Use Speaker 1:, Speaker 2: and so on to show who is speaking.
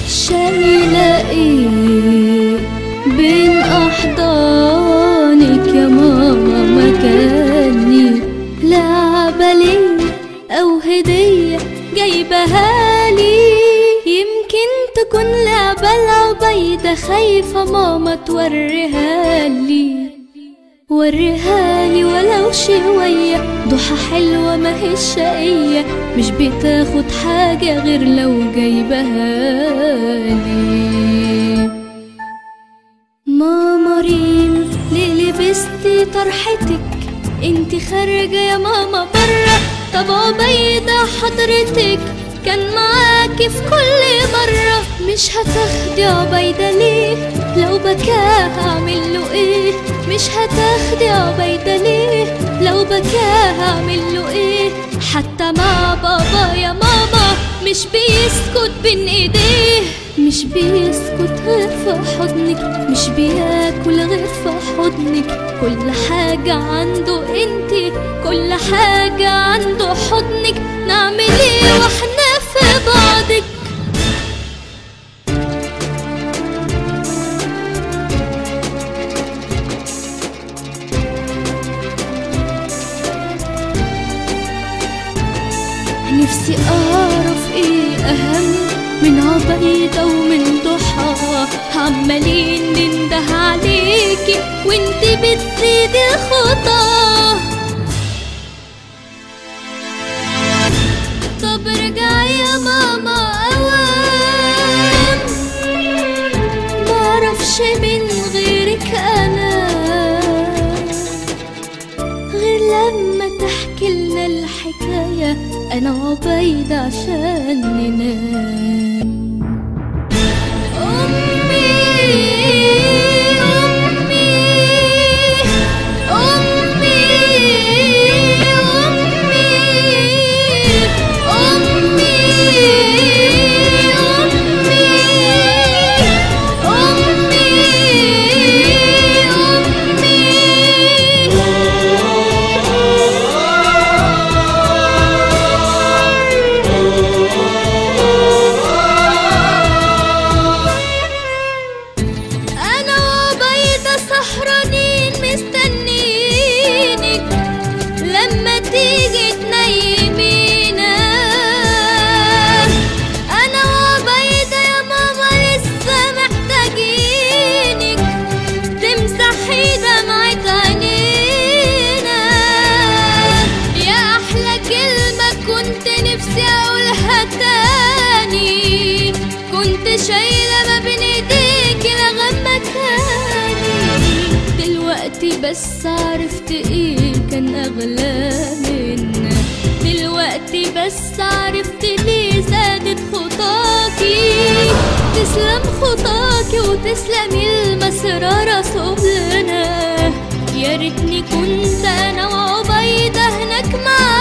Speaker 1: شايلة ايه بين احضانك يا ماما مكاني لعبة ليه او هدية جايبها لي يمكن تكون لعبة العبيدة خايفة ماما توريها لي وريها لي ولو شوية ضحى حلوة ما هي شقية مش بتاخد حاجة غير لو جايبها لي ماما ريم ليه لبستي طرحتك انتي خارجة يا ماما برا طب عبيدة حضرتك كان معاكي في كل مرة مش هتاخدي عبيدة ليه لو بكاه هعمل له ايه مش هتاخدي عبيدة ليه لو بكاه هعمل له ايه حتى مع بابا يا ماما مش بيسكت بين ايديه مش بيسكت غير في حضنك مش بياكل غير في حضنك كل حاجة عنده انتي كل حاجة عنده حضنك نعمل ايه واحنا في بعضك نفسي أعرف إيه أهم من عبيدة ومن ضحى عمالين ننده عليكي وانتي بتزيدي الخطى طب ارجعي يا ماما أوام معرفش من غيرك أنا غير لما تحكي لنا الحكاية أنا عبيدة عشان ننام أمي أمي أمي أمي أمي أمي أمي أنا وبيضة سهرانين مستنينك لما تيجي تنيمينا أنا وبيضة يا ماما لسه محتاجينك تمسحي دمعة عينينا يا أحلى كلمة كنت نفسي أقولها تاني كنت شايلة ما بين ايديكي لغم مكاني دلوقتي بس عرفت ايه كان اغلى منا دلوقتي بس عرفت ليه زادت خطاكي تسلم خطاكي وتسلمي المسرى رسولنا يا ريتني كنت انا وعبيدة هناك معاكي